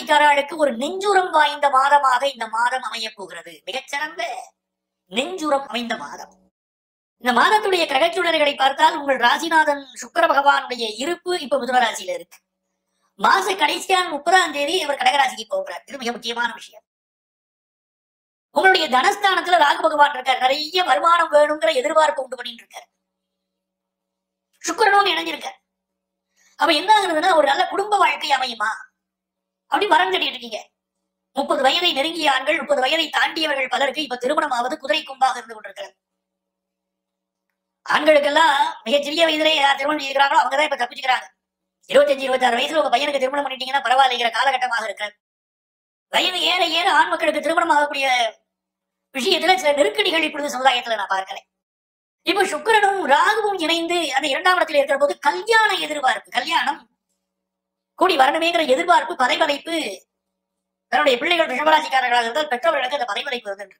ராசிக்காரர்களுக்கு ஒரு நெஞ்சுரம் வாய்ந்த மாதமாக இந்த மாதம் அமையப் போகிறது மிகச்சிறந்த நெஞ்சுரம் அமைந்த மாதம் இந்த மாதத்துடைய கிரகச்சூழல்களை பார்த்தால் உங்கள் ராசிநாதன் சுக்கிர பகவானுடைய இருப்பு இப்ப மிதுன ராசியில இருக்கு மாச கடைசியான முப்பதாம் தேதி அவர் கடகராசிக்கு போகிறார் இது மிக முக்கியமான விஷயம் உங்களுடைய தனஸ்தானத்துல ராகு பகவான் இருக்கார் நிறைய வருமானம் வேணுங்கிற எதிர்பார்ப்பு உண்டு பண்ணிட்டு இருக்கார் சுக்கிரனும் இணைஞ்சிருக்கார் அப்ப என்ன ஆகுதுன்னா ஒரு நல்ல குடும்ப வாழ்க்கை அமையுமா அப்படி மரம் கட்டிட்டு இருக்கீங்க முப்பது வயதை நெருங்கிய ஆண்கள் முப்பது வயதை தாண்டியவர்கள் பலருக்கு இப்ப திருமணம் ஆவது குதிரை கும்பாக இருந்து கொண்டிருக்கிறது ஆண்களுக்கெல்லாம் மிகச் சிறிய வயதிலே யார் திருமணம் செய்கிறாங்களோ அவங்க தான் இப்ப தப்பிச்சுக்கிறாங்க இருபத்தஞ்சு இருபத்தாறு வயசுல உங்க பையனுக்கு திருமணம் பண்ணிட்டீங்கன்னா பரவாயில்லைங்கிற காலகட்டமாக இருக்கிறது வயது ஏற ஏற ஆண் மக்களுக்கு திருமணம் ஆகக்கூடிய விஷயத்துல சில நெருக்கடிகள் இப்பொழுது சமுதாயத்துல நான் பார்க்கிறேன் இப்ப சுக்கிரனும் ராகுவும் இணைந்து அந்த இரண்டாம் இடத்துல இருக்கிற போது கல்யாண எதிர்பார்ப்பு கல்யாணம் கூடி வரணுமேங்கிற எதிர்பார்ப்பு பதைபதைப்பு தன்னுடைய பிள்ளைகள் ரிஷபராசிக்காரர்களாக இருந்தால் பெற்றவர்களுக்கு அந்த பதைபதைப்பு வந்து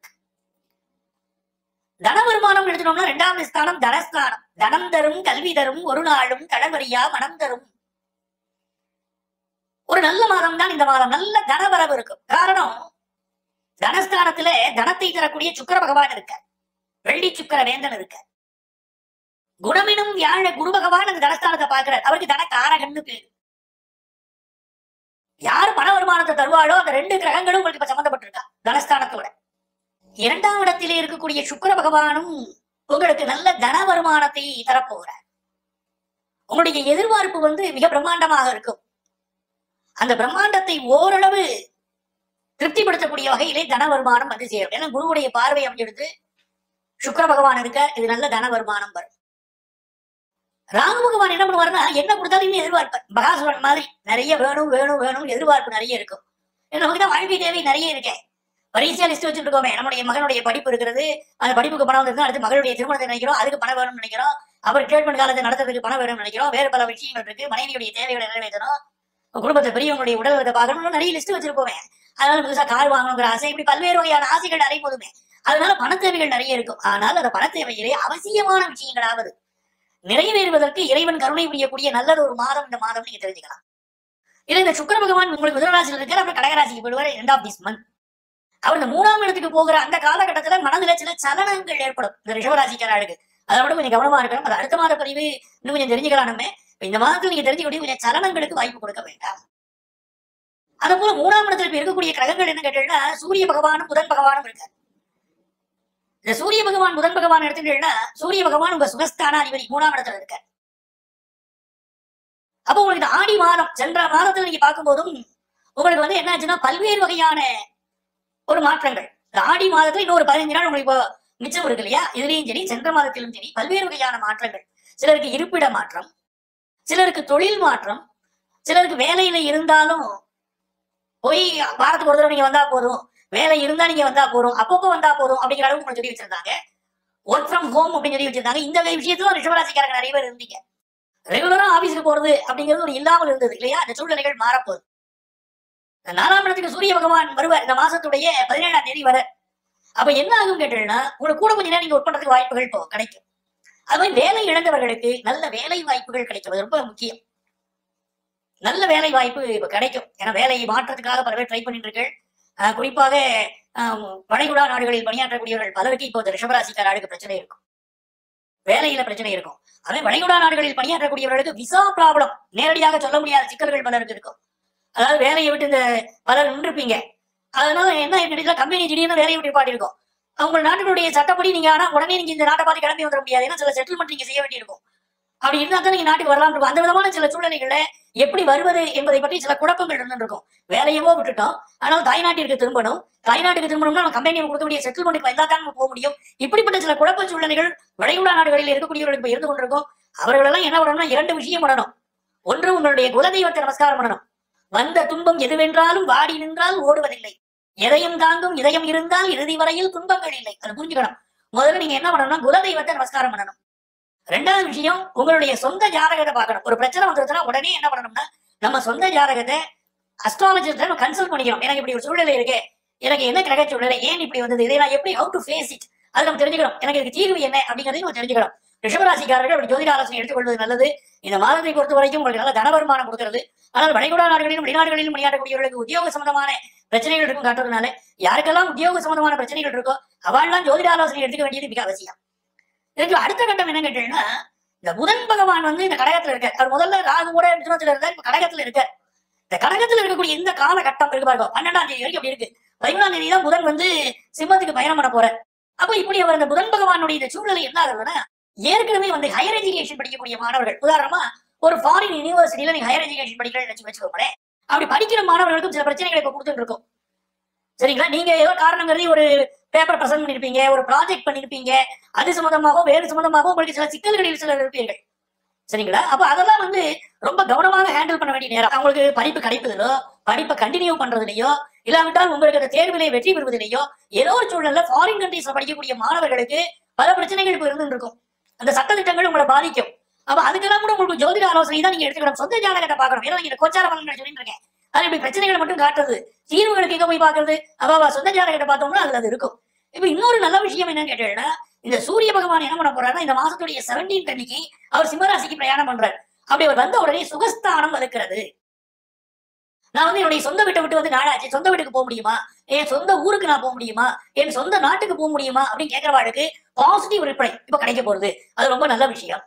தன வருமானம் எடுத்துட்டோம்னா இரண்டாம் ஸ்தானம் தனஸ்தானம் தனம் தரும் கல்வி தரும் ஒரு நாளும் கடவரியா மனம் தரும் ஒரு நல்ல மாதம் தான் இந்த மாதம் நல்ல தனவரவு இருக்கும் காரணம் தனஸ்தானத்துல தனத்தை தரக்கூடிய சுக்கிர பகவான் இருக்க வெள்ளி சுக்கிர வேந்தன் இருக்க குணமெனும் வியாழ குரு பகவான் அந்த தனஸ்தானத்தை பார்க்கிறார் அவருக்கு தன காரகன்னு பேரு யார் பண வருமானத்தை தருவாளோ அந்த ரெண்டு கிரகங்களும் உங்களுக்கு இப்ப சம்பந்தப்பட்டிருக்கா தனஸ்தானத்தோட இரண்டாம் இடத்திலே இருக்கக்கூடிய சுக்கிர பகவானும் உங்களுக்கு நல்ல தன வருமானத்தை தரப்போகிறார் உங்களுடைய எதிர்பார்ப்பு வந்து மிக பிரம்மாண்டமாக இருக்கும் அந்த பிரம்மாண்டத்தை ஓரளவு திருப்திப்படுத்தக்கூடிய வகையிலே தன வருமானம் வந்து சேரும் ஏன்னா குருவுடைய பார்வை அமைஞ்செடுத்து சுக்கிர பகவான் இருக்க இது நல்ல தன வருமானம் வரும் ராகு பகவான் என்ன பண்ணுவாருன்னா என்ன கொடுத்தாலுமே எதிர்பார்ப்பார் பகாசுரன் மாதிரி நிறைய வேணும் வேணும் வேணும் எதிர்பார்ப்பு நிறைய இருக்கும் ஏன்னா நமக்கு தான் வாழ்க்கை தேவை நிறைய இருக்கேன் பரீட்சையா லிஸ்ட் வச்சுட்டு இருக்கோமே நம்முடைய மகனுடைய படிப்பு இருக்கிறது அந்த படிப்புக்கு பணம் வந்து அடுத்து மகளுடைய திருமணத்தை நினைக்கிறோம் அதுக்கு பணம் வேணும்னு நினைக்கிறோம் அவர் ட்ரீட்மெண்ட் காலத்தை நடத்துறதுக்கு பணம் வேணும்னு நினைக்கிறோம் வேறு பல விஷயங்கள் இருக்கு மனைவியுடைய தேவைகளை நிறைவேற்றணும் குடும்பத்தை பெரியவங்களுடைய உடல்நலத்தை பார்க்கணும்னு நிறைய லிஸ்ட் வச்சிருப்போமே அதனால புதுசா கார் வாங்கணுங்கிற ஆசை இப்படி பல்வேறு வகையான ஆசைகள் நிறைய போதுமே அதனால பண தேவைகள் நிறைய இருக்கும் ஆனால் அந்த பண தேவையிலே அவசியமான விஷயங்களாவது நிறைவேறுவதற்கு இறைவன் கருணை புரியக்கூடிய நல்ல ஒரு மாதம் இந்த மாதம் நீங்க தெரிஞ்சுக்கலாம் இல்ல இந்த சுக்கிர பகவான் உங்களுக்கு முதலராசியில் இருக்கார் அப்புறம் கடகராசிக்கு போயிடுவார் எண்ட் ஆஃப் திஸ் மந்த் அவர் இந்த மூணாம் இடத்துக்கு போகிற அந்த காலகட்டத்துல மனதுல சில சலனங்கள் ஏற்படும் இந்த ரிஷபராசிக்காரர்களுக்கு அதை விட கொஞ்சம் கவனமா இருக்கணும் அது அடுத்த மாத பதிவு இன்னும் கொஞ்சம் தெரிஞ்சுக்கலாம் நம்ம இப்ப இந்த மாதத்துல நீங்க தெரிஞ்சுக்கூடிய கொஞ்சம் சலனங்களுக்கு வாய்ப்பு கொடுக்க வேண்டாம் அது போல மூணாம் இடத்துல இப்ப இருக்கக்கூடிய கிரகங்கள் என்ன கேட்டீங்கன்னா சூரிய பகவானும் புதன் பகவானும் இருக்கார் இந்த சூரிய பகவான் புதன் பகவான் எடுத்துட்டீங்கன்னா சூரிய பகவான் உங்க சுகஸ்தான அதிபதி மூணாம் இடத்துல இருக்கார் அப்போ உங்களுக்கு இந்த ஆடி மாதம் சென்ற மாதத்துல நீங்க பார்க்கும்போதும் உங்களுக்கு வந்து என்ன ஆச்சுன்னா பல்வேறு வகையான ஒரு மாற்றங்கள் இந்த ஆடி மாதத்துல இன்னொரு பதினஞ்சு நாள் உங்களுக்கு இப்போ மிச்சம் இருக்கு இல்லையா இதுலயும் சரி சென்ற மாதத்திலும் சரி பல்வேறு வகையான மாற்றங்கள் சிலருக்கு இருப்பிட மாற்றம் சிலருக்கு தொழில் மாற்றம் சிலருக்கு வேலையில இருந்தாலும் போய் வாரத்துக்கு ஒரு தடவை நீங்க வந்தா போதும் வேலை இருந்தா நீங்க வந்தா போதும் அப்பப்போ வந்தா போதும் அப்படிங்கிற அளவுக்கு உங்களுக்கு சொல்லி வச்சிருந்தாங்க ஒர்க் ஃப்ரம் ஹோம் அப்படின்னு சொல்லி வச்சிருந்தாங்க இந்த விஷயத்துல ரிஷபராசிக்காரங்க நிறைய பேர் இருந்தீங்க ரெகுலரா ஆபீஸ்க்கு போறது அப்படிங்கிறது ஒரு இல்லாமல் இருந்தது இல்லையா அந்த சூழ்நிலைகள் மாறப்போகுது இந்த நாலாம் இடத்துக்கு சூரிய பகவான் வருவார் இந்த மாசத்துடைய பதினேழாம் தேதி வர அப்ப என்ன ஆகும் கேட்டீங்கன்னா உங்களுக்கு கூட கொஞ்ச நேரம் நீங்க ஒர்க் பண்றதுக்கு வாய்ப்புகள் இப்போ கிடைக்கும் அது மாதிரி வேலை இழந்தவர்களுக்கு நல்ல வேலை வாய்ப்புகள் கிடைக்கும் அது ரொம்ப முக்கியம் நல்ல வேலை வாய்ப்பு இப்ப கிடைக்கும் ஏன்னா வேலையை மாற்றத்துக்காக பல பேர் ட்ரை பண்ணிட்டு இருக்கீர்கள். அஹ் குறிப்பாக அஹ், வளைகுடா நாடுகளில் பணியாற்றக்கூடியவர்கள் பலருக்கு இப்போ இந்த ரிஷபராசிக்காரர்களுக்கு பிரச்சனை இருக்கும் வேலையில பிரச்சனை இருக்கும் அதே வளைகுடா நாடுகளில் பணியாற்றக்கூடியவர்களுக்கு விசா ப்ராப்ளம் நேரடியாக சொல்ல முடியாத சிக்கல்கள் பலருக்கு இருக்கும் அதாவது வேலையை விட்டு இந்த பலர் நின்றுப்பீங்க அதனால என்ன கிடைக்கல கம்பெனி திடீர்னு வேலையை விட்டு பாட்டி இருக்கும் அவங்க நாட்டினுடைய சட்டப்படி நீங்க ஆனா உடனே நீங்க இந்த நாட்டை பார்த்து கிளம்பி வந்துட முடியாது ஏன்னா சில செட்டில்மெண்ட் நீங்க செய்ய வேண்டியிருக்கும் அப்படி இருந்தா தான் நீங்க நாட்டுக்கு வரலாம் இருக்கும் அந்த விதமான சில சூழ்நிலைகள்ல எப்படி வருவது என்பதை பற்றி சில குழப்பங்கள் இருந்து இருக்கும் வேலையவோ விட்டுட்டோம் ஆனால் தாய்நாட்டிற்கு திரும்பணும் தாய்நாட்டுக்கு திரும்பணும்னா நம்ம கம்பெனி கொடுக்கக்கூடிய செட்டில்மெண்ட்டுக்கு வந்தா தான் நம்ம போக முடியும் இப்படிப்பட்ட சில குழப்ப சூழ்நிலைகள் வளைகுடா நாடுகளில் இருக்கக்கூடியவர்களுக்கு இப்ப இருந்து கொண்டிருக்கும் அவர்களெல்லாம் என்ன பண்ணணும்னா இரண்டு விஷயம் பண்ணணும் ஒன்று உங்களுடைய குலதெய்வத்தை நமஸ்காரம் பண்ணணும் வந்த துன்பம் எதுவென்றாலும் வாடி நின்றால் ஓடுவதில்லை எதையும் தாங்கும் இதயம் இருந்தால் இறுதி வரையில் துன்பங்கள் இல்லை அதை புரிஞ்சுக்கணும் முதல்ல நீங்க என்ன பண்ணணும்னா குலதெய்வத்தை நமஸ்காரம் பண்ணணும் ரெண்டாவது விஷயம் உங்களுடைய சொந்த ஜாதகத்தை பார்க்கணும் ஒரு பிரச்சனை வந்துருச்சுன்னா உடனே என்ன பண்ணணும்னா நம்ம சொந்த ஜாதகத்தை அஸ்ட்ராலஜிஸ்ட நம்ம கன்சல்ட் பண்ணிக்கணும் எனக்கு இப்படி ஒரு சூழ்நிலை இருக்கு எனக்கு என்ன கிரக சூழ்நிலை ஏன் இப்படி வந்தது இதை நான் எப்படி ஹவு டு ஃபேஸ் இட் அதை நம்ம தெரிஞ்சுக்கணும் எனக்கு இதுக்கு தீர்வு என்ன அப்படிங்கறதையும் நம்ம தெரிஞ்சுக்கணும் ரிஷபராசிக்காரர்கள் அப்படி ஜோதிட ஆலோசனை எடுத்துக்கொள்வது நல்லது இந்த மாதத்தை பொறுத்த வரைக்கும் உங்களுக்கு நல்ல தன வருமானம் கொடுக்கிறது ஆனால் வளைகுடா நாடுகளிலும் வெளிநாடுகளிலும் பணியாற்றக்கூடியவர்களுக்கு உத்தியோக சம்பந்தமான பிரச்சனைகள் இருக்கும் காட்டுறதுனால யாருக்கெல்லாம் உத்தியோக சம்பந்தமான பிரச்சனைகள் இருக்கோ அவள்லாம் ஜோதிட ஆலோசனை எடுத்துக்க வேண்டியது மிக அவசியம் இதுக்கு அடுத்த கட்டம் என்ன கேட்டீங்கன்னா இந்த புதன் பகவான் வந்து இந்த கடகத்துல இருக்கார் அவர் முதல்ல ராகு கூட மிதுனத்துல இருந்தார் இப்ப கடகத்துல இருக்கார் இந்த கடகத்துல இருக்கக்கூடிய இந்த காலகட்டம் இருக்கு பாருங்க பன்னெண்டாம் தேதி வரைக்கும் அப்படி இருக்கு பதிமூணாம் தேதி தான் புதன் வந்து சிம்மத்துக்கு பயணம் பண்ண போறார் அப்ப இப்படி அவர் இந்த புதன் பகவானுடைய இந்த சூழ்நிலை என்ன ஆகுதுன்னா ஏற்கனவே வந்து ஹையர் எஜுகேஷன் படிக்கக்கூடிய மாணவர்கள் உதாரணமா ஒரு ஃபாரின் யூனிவர்சிட்டியில நீங்க ஹையர் எஜுகேஷன் படிக்கிறேன்னு வச்சு வச்சுக்கோங்களேன் அப்படி படிக்கிற மாணவர்களுக்கும் சில பிரச்சனைகளை இப்ப கொடுத்துட்டு இருக்கும் சரிங்களா நீங்க ஏதோ காரணம் கருதி ஒரு பேப்பர் பிரசன்ட் பண்ணிருப்பீங்க ஒரு ப்ராஜெக்ட் பண்ணிருப்பீங்க அது சம்பந்தமாகவும் வேறு சம்பந்தமாகவும் உங்களுக்கு சில சிக்கல்களில் சிலர் இருப்பீர்கள் சரிங்களா அப்ப அதெல்லாம் வந்து ரொம்ப கவனமாக ஹேண்டில் பண்ண வேண்டிய நேரம் அவங்களுக்கு படிப்பு கிடைப்பதிலோ படிப்பை கண்டினியூ பண்றதுலயோ இல்லாவிட்டால் உங்களுக்கு அந்த தேர்விலே வெற்றி பெறுவதிலேயோ ஏதோ ஒரு சூழல்ல ஃபாரின் கண்ட்ரீஸ்ல படிக்கக்கூடிய மாணவர்களுக்கு பல பிரச்சனைகள் இப்ப இருந்து இருக்கும் அந்த சட்ட திட்டங்கள் உங்களை பாதிக்கும் அப்ப அதுக்கெல்லாம் கூட உங்களுக்கு ஜோதிட ஆலோசனை தான் நீங்க எடுத்துக்கணும் சொந்த ஜாதகத்தை பார்க்கணும் ஏன்னா நீங்க கோச்சார பலன்கள் சொல்லிட்டு இருக்கேன் அது இப்படி பிரச்சனைகளை மட்டும் காட்டுறது தீர்வுகளுக்கு எங்க போய் பாக்குறது அவ அவ சொந்த ஜாதகத்தை பார்த்தோம்னா அதுல அது இருக்கும் இப்ப இன்னொரு நல்ல விஷயம் என்னன்னு கேட்டீங்கன்னா இந்த சூரிய பகவான் என்ன பண்ண போறாருன்னா இந்த மாசத்துடைய செவன்டீன் அன்னைக்கு அவர் சிம்மராசிக்கு பிரயாணம் பண்றாரு அப்படி அவர் வந்த உடனே சுகஸ்தானம் வலுக்கிறது நான் வந்து என்னுடைய சொந்த வீட்டை விட்டு வந்து நாடாச்சு சொந்த வீட்டுக்கு போக முடியுமா என் சொந்த ஊருக்கு நான் போக முடியுமா என் சொந்த நாட்டுக்கு போக முடியுமா அப்படின்னு கேட்கிறவாளுக்கு பாசிட்டிவ் ரிப்ளை இப்ப கிடைக்க போறது அது ரொம்ப நல்ல விஷயம்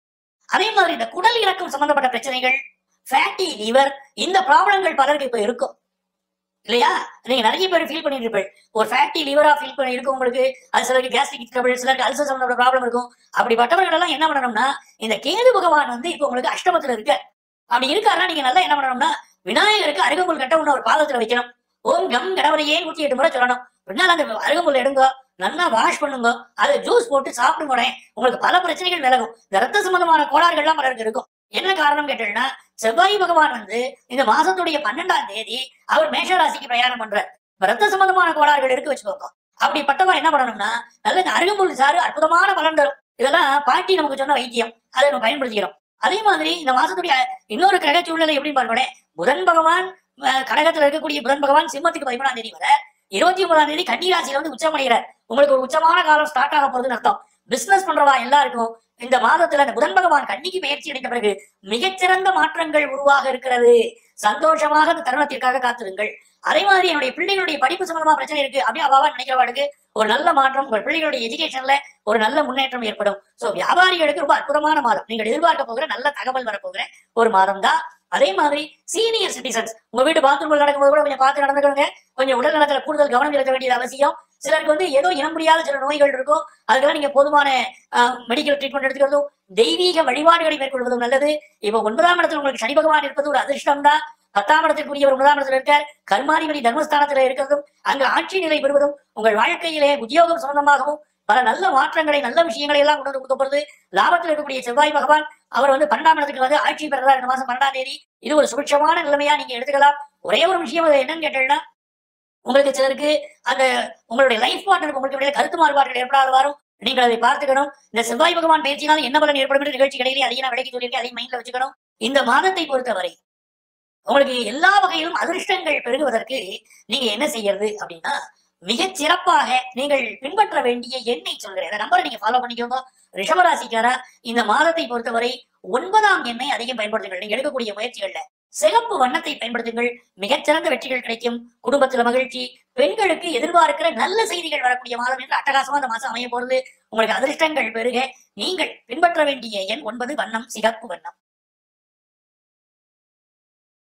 அதே மாதிரி இந்த குடல் இறக்கம் சம்பந்தப்பட்ட பிரச்சனைகள் ஃபேட்டி லிவர் இந்த ப்ராப்ளங்கள் பலருக்கு இப்ப இருக்கும் இல்லையா நீங்க நிறைய பேர் ஃபீல் பண்ணிட்டு இருப்பீங்க ஒரு ஃபேட்டி லிவரா ஃபீல் பண்ணி இருக்கும் உங்களுக்கு அது சிலருக்கு கேஸ்ட்ரிக் ட்ரபிள் சிலருக்கு அல்சர் சம்பந்தப்பட்ட ப்ராப்ளம் இருக்கும் அப்படிப்பட்டவர்கள் எல்லாம் என்ன பண்ணணும்னா இந்த கேது பகவான் வந்து இப்போ உங்களுக்கு அஷ்டமத்துல இருக்கு அப்படி இருக்காருன்னா நீங்க நல்லா என்ன பண்ணணும்னா விநாயகருக்கு அருகம்புல் கட்ட ஒண்ணு ஒரு பாதத்துல வைக்கணும் ஓம் கம் கடவுளையே நூத்தி எட்டு முறை சொல்லணும் பின்னால் அந்த அருகம்புல் எடுங்க நல்லா வாஷ் பண்ணுங்க அதை ஜூஸ் போட்டு சாப்பிடுங்க உடனே உங்களுக்கு பல பிரச்சனைகள் விலகும் இந்த ரத்த சம்பந்தமான கோளாறுகள்லாம் பலருக்கு இருக்கும் என்ன காரணம் கேட்டீங்கன்னா செவ்வாய் பகவான் வந்து இந்த மாசத்துடைய பன்னெண்டாம் தேதி அவர் மேஷராசிக்கு பிரயாணம் பண்றார் இப்ப ரத்த சம்பந்தமான கோளாறுகள் இருக்கு வச்சுக்கோங்க அப்படிப்பட்டவன் என்ன பண்ணணும்னா நல்ல இந்த அருகம்புல் சாறு அற்புதமான பலன் தரும் இதெல்லாம் பாட்டி நமக்கு சொன்ன வைத்தியம் அதை நம்ம பயன்படுத்திக்கிறோம் அதே மாதிரி இந்த மாசத்துடைய இன்னொரு கிரக சூழ்நிலை எப்படின்னு பாருங்களேன் புதன் பகவான் அஹ், கடகத்துல இருக்கக்கூடிய புதன் பகவான் சிம்மத்துக்கு பதிமூணாம் தேதி வர இருபத்தி ஒன்பதாம் தேதி கன்னிராசியில வந்து உச்சமடைகிறார் உங்களுக்கு ஒரு உச்சமான காலம் ஸ்டார்ட் ஆக போகுதுன்னு அர்த்தம் பிசினஸ் பண்றவா எல்லாருக்கும் இந்த மாதத்துல இந்த புதன் பகவான் கன்னிக்கு பயிற்சி அடைந்த பிறகு மிகச்சிறந்த மாற்றங்கள் உருவாக இருக்கிறது சந்தோஷமாக அந்த தருணத்திற்காக காத்திருங்கள் அதே மாதிரி என்னுடைய பிள்ளைகளுடைய படிப்பு சம்பந்தமா பிரச்சனை இருக்கு அப்படி அவாவா நினைக்கிறவாளுக்கு ஒரு நல்ல மாற்றம் உங்கள் பிள்ளைகளுடைய எஜுகேஷன்ல ஒரு நல்ல முன்னேற்றம் ஏற்படும் சோ வியாபாரிகளுக்கு ரொம்ப அற்புதமான மாதம் நீங்கள் எதிர்பார்க்க போகிற நல்ல தகவல் வரப்போகிற ஒரு மாதம் தான் அதே மாதிரி சீனியர் சிட்டிசன்ஸ் உங்க வீட்டு பாத்ரூம்ல நடக்கும்போது கூட கொஞ்சம் பார்த்து நடந்துக்கணுங்க கொஞ்சம் உடல் நலத்துல கூடுதல் கவனம் செலுத்த வேண்டியது அவசியம் சிலருக்கு வந்து ஏதோ இனம் முடியாத சில நோய்கள் இருக்கும் அதுக்கெல்லாம் நீங்க போதுமான மெடிக்கல் ட்ரீட்மெண்ட் எடுத்துக்கிறதும் தெய்வீக வழிபாடுகளை மேற்கொள்வதும் நல்லது இப்போ ஒன்பதாம் இடத்துல உங்களுக்கு சனி பகவான் இருப்பது ஒரு அதிர்ஷ்டம் தான் பத்தாம் இடத்திற்குரிய ஒன்பதாம் இடத்துல இருக்கார் கர்மாதிபதி தர்மஸ்தானத்துல இருக்கிறதும் அங்கு ஆட்சி நிலை பெறுவதும் உங்கள் வாழ்க்கையிலே உத்தியோகம் சம்பந்தமாகவும் பல நல்ல மாற்றங்களை நல்ல விஷயங்களை எல்லாம் கொண்டு வந்து கொடுக்க போறது லாபத்தில் இருக்கக்கூடிய செவ்வாய் பகவான் அவர் வந்து பன்னெண்டாம் இடத்துக்கு வந்து ஆட்சி பெறுறார் இந்த மாசம் பன்னெண்டாம் தேதி இது ஒரு சுபிட்சமான நிலைமையா நீங்க எடுத்துக்கலாம் ஒரே ஒரு விஷயம் அது என்னன்னு கேட்டீங்கன்னா உங்களுக்கு சிலருக்கு அந்த உங்களுடைய லைஃப் பார்ட்னருக்கு உங்களுக்கு இடையில கருத்து மாறுபாடுகள் ஏற்படாத வரும் நீங்கள் அதை பார்த்துக்கணும் இந்த செவ்வாய் பகவான் பயிற்சினால் என்ன பலன் ஏற்படும் என்று நிகழ்ச்சி இடையிலே அதையும் நான் விளக்கி சொல்லியிருக்கேன் அதையும் மைண்ட்ல வச்சுக்கணும் இந்த மாதத்தை பொறுத்தவரை உங்களுக்கு எல்லா வகையிலும் அதிர்ஷ்டங்கள் பெருகுவதற்கு நீங்க என்ன செய்யறது அப்படின்னா மிகச் சிறப்பாக நீங்கள் பின்பற்ற வேண்டிய எண்ணை சொல்கிறேன் அந்த நம்பரை நீங்க ஃபாலோ பண்ணிக்கோங்க ரிஷபராசிக்காரா இந்த மாதத்தை பொறுத்தவரை ஒன்பதாம் எண்ணை அதிகம் பயன்படுத்துங்கள் நீங்க எடுக்கக்கூடிய முயற்சிகள்ல சிகப்பு வண்ணத்தை பயன்படுத்துங்கள் மிகச்சிறந்த வெற்றிகள் கிடைக்கும் குடும்பத்துல மகிழ்ச்சி பெண்களுக்கு எதிர்பார்க்கிற நல்ல செய்திகள் வரக்கூடிய மாதம் என்று அட்டகாசமா அந்த மாசம் அமைய போறது உங்களுக்கு அதிர்ஷ்டங்கள் பெருக நீங்கள் பின்பற்ற வேண்டிய எண் ஒன்பது வண்ணம் சிகப்பு வண்ணம்